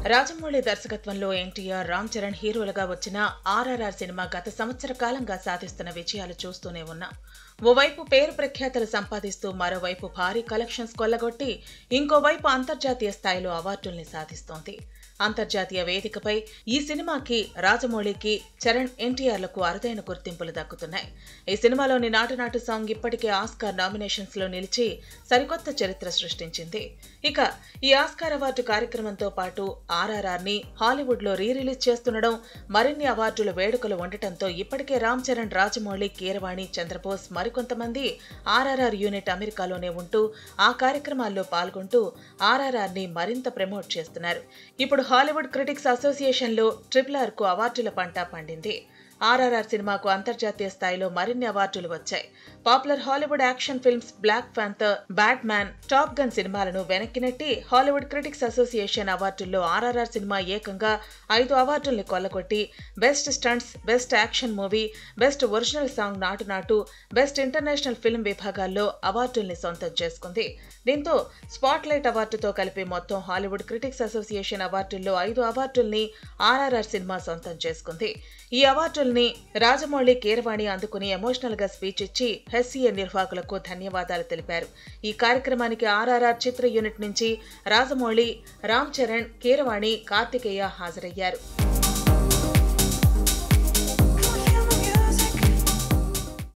రాజమౌళి దర్శకత్వంలో ఎన్టీఆర్ రామ్ చరణ్ హీరోలుగా వచ్చిన ఆర్ఆర్ఆర్ సినిమా గత సంవత్సర కాలంగా సాధిస్తున్న విజయాలు చూస్తూనే ఉన్నాం ఓవైపు పేరు ప్రఖ్యాతలు సంపాదిస్తూ మరోవైపు భారీ కలెక్షన్స్ కొల్లగొట్టి ఇంకోవైపు అంతర్జాతీయ స్థాయిలో అవార్డుల్ని సాధిస్తోంది అంతర్జాతీయ వేదికపై ఈ సినిమాకి రాజమౌళికి చరణ్ ఎన్టీఆర్లకు అరుదైన గుర్తింపులు దక్కుతున్నాయి ఈ సినిమాలోని నాటు నాటు సాంగ్ ఇప్పటికే ఆస్కార్ నామినేషన్స్ లో నిలిచి సరికొత్త చరిత్ర సృష్టించింది ఇక ఈ ఆస్కార్ అవార్డు కార్యక్రమంతో పాటు ఆర్ఆర్ఆర్ ని హాలీవుడ్ లో రీ రిలీజ్ చేస్తుండడం మరిన్ని అవార్డుల వేడుకలు ఉండటంతో ఇప్పటికే రామ్ చరణ్ రాజమౌళి కీరవాణి చంద్రబోస్ మరికొంతమంది ఆర్ఆర్ఆర్ యూనిట్ అమెరికాలోనే ఉంటూ ఆ కార్యక్రమాల్లో పాల్గొంటూ ఆర్ఆర్ఆర్ ని మరింత ప్రమోట్ చేస్తున్నారు ఇప్పుడు హాలీవుడ్ క్రిటిక్స్ అసోసియేషన్ లో ట్రిపుల్ ఆర్ కు అవార్డుల పంట పండింది ఆర్ఆర్ఆర్ సినిమాకు అంతర్జాతీయ స్థాయిలో మరిన్ని అవార్డులు వచ్చాయి popular Hollywood action films Black Panther Batman Top Gun సినిమాలను వెనక్కి నెట్టి హాలీవుడ్ క్రిటిక్స్ అసోసియేషన్ అవార్డుల్లో ఆర్ఆర్ఆర్ సినిమా ఏకంగా ఐదు అవార్డుల్ని కొల్లగొట్టి best stunts best action movie best original song Naatu Naatu best international film విభాగాల్లో అవార్డుల్ని సొంతం చేసుకుంది దీంతో స్పాట్ లైట్ అవార్డుతో కలిపి మొత్తం హాలీవుడ్ క్రిటిక్స్ అసోసియేషన్ అవార్డుల్లో ఐదు అవార్డుల్ని ఆర్ఆర్ఆర్ సినిమా సొంతం చేసుకుంది ఈ అవార్డుల్ని రాజమౌళి కీరవాణి అందుకుని ఎమోషనల్ గా స్పీచ్ ఇచ్చి హెచ్సిఏ నిర్వాహకులకు ధన్యవాదాలు తెలిపారు ఈ కార్యక్రమానికి ఆర్ఆర్ఆర్ చిత్ర యూనిట్ నుంచి రాజమౌళి రామ్ చరణ్ కీరవాణి కార్తికేయ హాజరయ్యారు